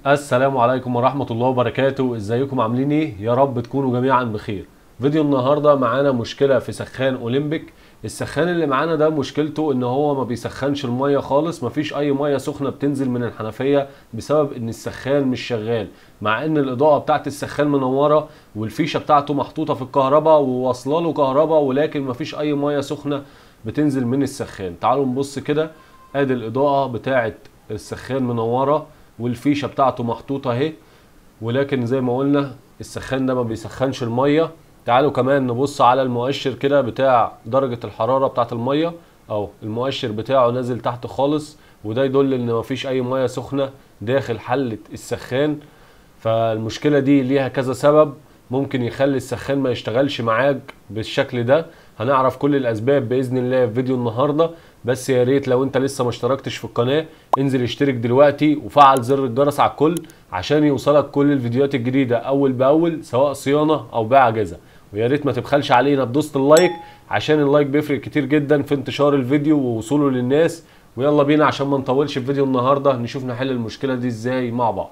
السلام عليكم ورحمة الله وبركاته ازيكم عاملين ايه يا رب تكونوا جميعا بخير فيديو النهاردة معانا مشكلة في سخان اولمبيك السخان اللي معانا ده مشكلته ان هو ما بيسخنش المية خالص مفيش اي مية سخنة بتنزل من الحنفية بسبب ان السخان مش شغال مع ان الاضاءة بتاعت السخان منورة والفيشة بتاعته محطوطة في الكهرباء وواصله له كهرباء ولكن مفيش اي مية سخنة بتنزل من السخان تعالوا نبص كده ادي الاضاءة بتاعت السخان منورة والفيشه بتاعته محطوطه اهي ولكن زي ما قلنا السخان ده ما بيسخنش الميه تعالوا كمان نبص على المؤشر كده بتاع درجه الحراره بتاعه الميه او المؤشر بتاعه نازل تحت خالص وده يدل ان مفيش اي ميه سخنه داخل حله السخان فالمشكله دي ليها كذا سبب ممكن يخلي السخان ما يشتغلش معاك بالشكل ده هنعرف كل الاسباب باذن الله في فيديو النهارده بس يا ريت لو انت لسه ما اشتركتش في القناه انزل اشترك دلوقتي وفعل زر الجرس على الكل عشان يوصلك كل الفيديوهات الجديده اول باول سواء صيانه او بيع اجهزه ويا ريت ما تبخلش علينا بدوسه اللايك عشان اللايك بيفرق كتير جدا في انتشار الفيديو ووصوله للناس ويلا بينا عشان ما نطولش في فيديو النهارده نشوف نحل المشكله دي ازاي مع بعض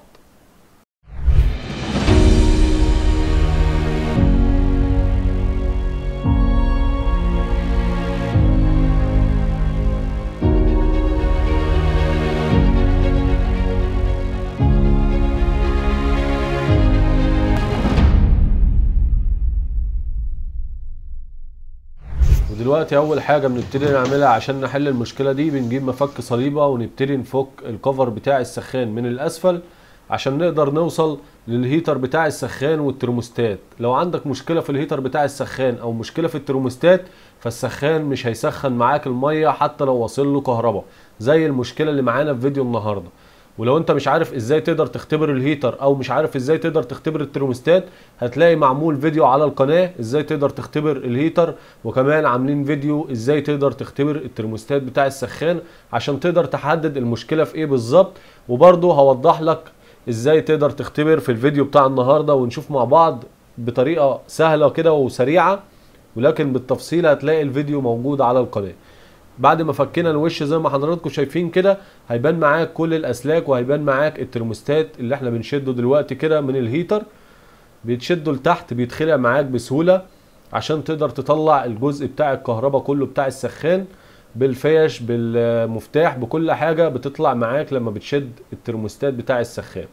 ودلوقتي اول حاجه بنبتدي نعملها عشان نحل المشكله دي بنجيب مفك صليبه ونبتدي نفك الكفر بتاع السخان من الاسفل عشان نقدر نوصل للهيتر بتاع السخان والترموستات لو عندك مشكله في الهيتر بتاع السخان او مشكله في الترموستات فالسخان مش هيسخن معاك الميه حتى لو واصل له كهرباء زي المشكله اللي معانا في فيديو النهارده ولو انت مش عارف ازاي تقدر تختبر الهيتر او مش عارف ازاي تقدر تختبر الترموستات هتلاقي معمول فيديو على القناة ازاي تقدر تختبر الهيتر وكمان عاملين فيديو ازاي تقدر تختبر الترموستات بتاع السخان عشان تقدر تحدد المشكلة في ايه بالظبط وبرضه هوضح لك ازاي تقدر تختبر في الفيديو بتاع النهاردة ونشوف مع بعض بطريقة سهلة كده وسريعة ولكن بالتفصيل هتلاقي الفيديو موجود على القناه بعد ما فكينا الوش زي ما حضراتكم شايفين كده هيبان معاك كل الاسلاك وهيبان معاك الترموستات اللي احنا بنشده دلوقتي كده من الهيتر بيتشدوا لتحت بيتخلع معاك بسهوله عشان تقدر تطلع الجزء بتاع الكهرباء كله بتاع السخان بالفيش بالمفتاح بكل حاجه بتطلع معاك لما بتشد الترموستات بتاع السخان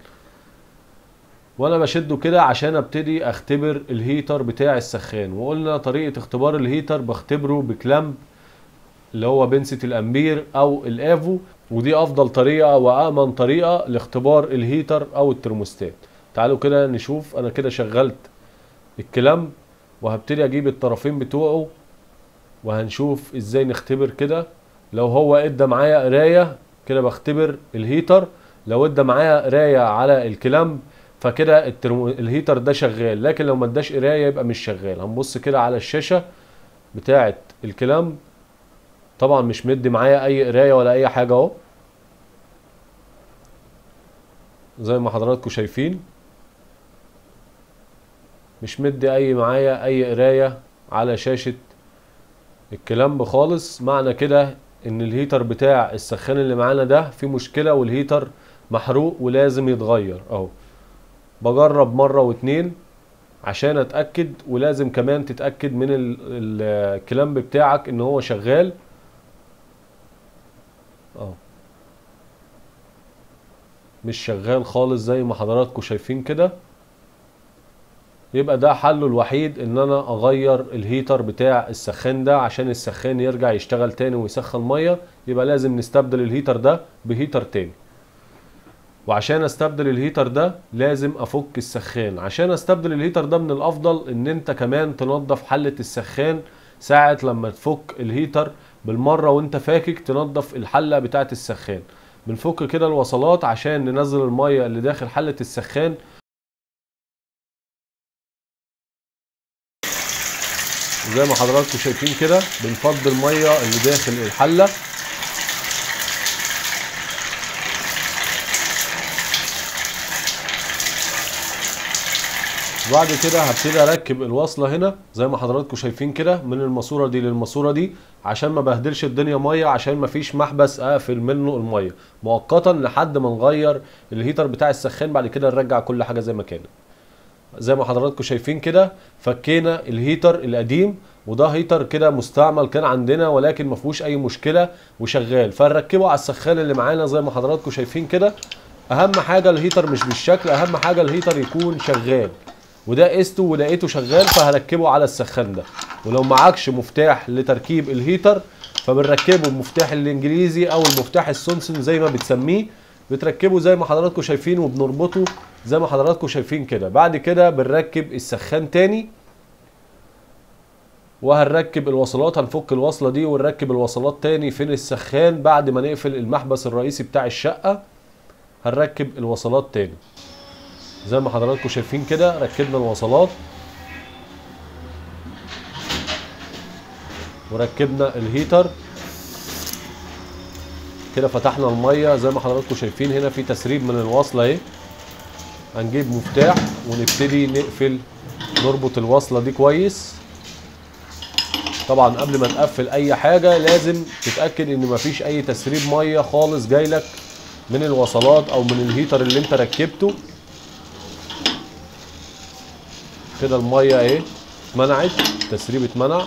وانا بشده كده عشان ابتدي اختبر الهيتر بتاع السخان وقلنا طريقه اختبار الهيتر بختبره بكلامب اللي هو بنسة الامبير او الافو ودي افضل طريقة وامن طريقة لاختبار الهيتر او الترموستات تعالوا كده نشوف انا كده شغلت الكلام وهبتدي اجيب الطرفين بتوعه وهنشوف ازاي نختبر كده لو هو ادى معايا قراية كده بختبر الهيتر لو ادى معايا قراية على الكلام فكده الترمو... الهيتر ده شغال لكن لو ما اداش قراية يبقى مش شغال هنبص كده على الشاشة بتاعة الكلام طبعا مش مدي معايا اي قرايه ولا اي حاجه اهو زي ما حضراتكم شايفين مش مدي اي معايا اي قرايه على شاشه الكلام خالص معنى كده ان الهيتر بتاع السخان اللي معانا ده فيه مشكله والهيتر محروق ولازم يتغير اهو بجرب مره واتنين عشان اتاكد ولازم كمان تتاكد من الكلامب بتاعك ان هو شغال اه مش شغال خالص زي ما حضراتكم شايفين كده يبقى ده حله الوحيد ان انا اغير الهيتر بتاع السخان ده عشان السخان يرجع يشتغل تاني ويسخن ميه يبقى لازم نستبدل الهيتر ده بهيتر تاني وعشان استبدل الهيتر ده لازم افك السخان عشان استبدل الهيتر ده من الافضل ان انت كمان تنظف حلة السخان ساعة لما تفك الهيتر بالمره وانت فاكك تنظف الحله بتاعه السخان بنفك كده الوصلات عشان ننزل الميه اللي داخل حله السخان زي ما حضراتكم شايفين كده بنفضي الميه اللي داخل الحله وبعد كده هبتدي اركب الوصله هنا زي ما حضراتكم شايفين كده من الماسوره دي للماسوره دي عشان ما بهدلش الدنيا ميه عشان ما فيش محبس اقفل منه الميه مؤقتا لحد ما نغير الهيتر بتاع السخان بعد كده نرجع كل حاجه زي ما كانت زي ما حضراتكم شايفين كده فكينا الهيتر القديم وده هيتر كده مستعمل كان عندنا ولكن ما فيهوش اي مشكله وشغال فنركبه على السخان اللي معانا زي ما حضراتكم شايفين كده اهم حاجه الهيتر مش بالشكل اهم حاجه الهيتر يكون شغال وده قسته ولقيته شغال فهركبه على السخان ده ولو معكش مفتاح لتركيب الهيتر فبنركبه المفتاح الانجليزي او المفتاح السونسون زي ما بتسميه بتركبه زي ما حضراتكم شايفين وبنربطه زي ما حضراتكم شايفين كده بعد كده بنركب السخان تاني وهنركب الوصلات هنفك الوصله دي ونركب الوصلات تاني فين السخان بعد ما نقفل المحبس الرئيسي بتاع الشقه هنركب الوصلات تاني زي ما حضراتكم شايفين كده ركبنا الوصلات وركبنا الهيتر كده فتحنا الميه زي ما حضراتكم شايفين هنا في تسريب من الوصله اهي هنجيب مفتاح ونبتدي نقفل نربط الوصله دي كويس طبعا قبل ما تقفل اي حاجه لازم تتاكد ان مفيش اي تسريب ميه خالص جايلك من الوصلات او من الهيتر اللي انت ركبته كده الميه اهي اتمنعت التسريب اتمنع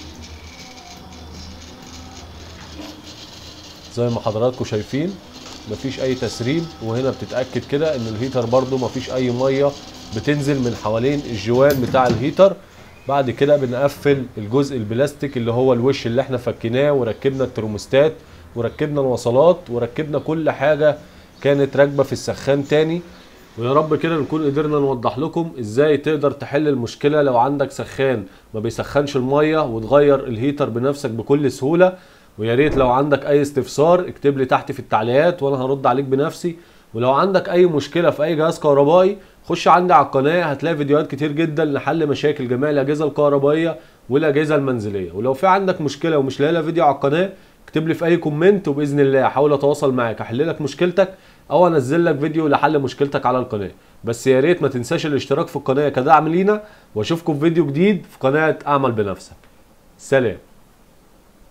زي ما حضراتكم شايفين مفيش اي تسريب وهنا بتتاكد كده ان الهيتر برضو مفيش اي ميه بتنزل من حوالين الجوان بتاع الهيتر بعد كده بنقفل الجزء البلاستيك اللي هو الوش اللي احنا فكيناه وركبنا الترموستات وركبنا الوصلات وركبنا كل حاجه كانت راكبه في السخان تاني ويا رب كده نكون قدرنا نوضح لكم ازاي تقدر تحل المشكله لو عندك سخان ما بيسخنش الميه وتغير الهيتر بنفسك بكل سهوله ويا ريت لو عندك اي استفسار اكتب لي تحت في التعليقات وانا هرد عليك بنفسي ولو عندك اي مشكله في اي جهاز كهربائي خش عندي على القناه هتلاقي فيديوهات كتير جدا لحل مشاكل جميع الاجهزه الكهربائيه والاجهزه المنزليه ولو في عندك مشكله ومش لاقي لها فيديو على القناه اكتب لي في اي كومنت وباذن الله احاول اتواصل معاك احل لك مشكلتك او انزل لك فيديو لحل مشكلتك على القناه بس يا ريت ما تنساش الاشتراك في القناه كدعم لينا واشوفكم في فيديو جديد في قناه اعمل بنفسك سلام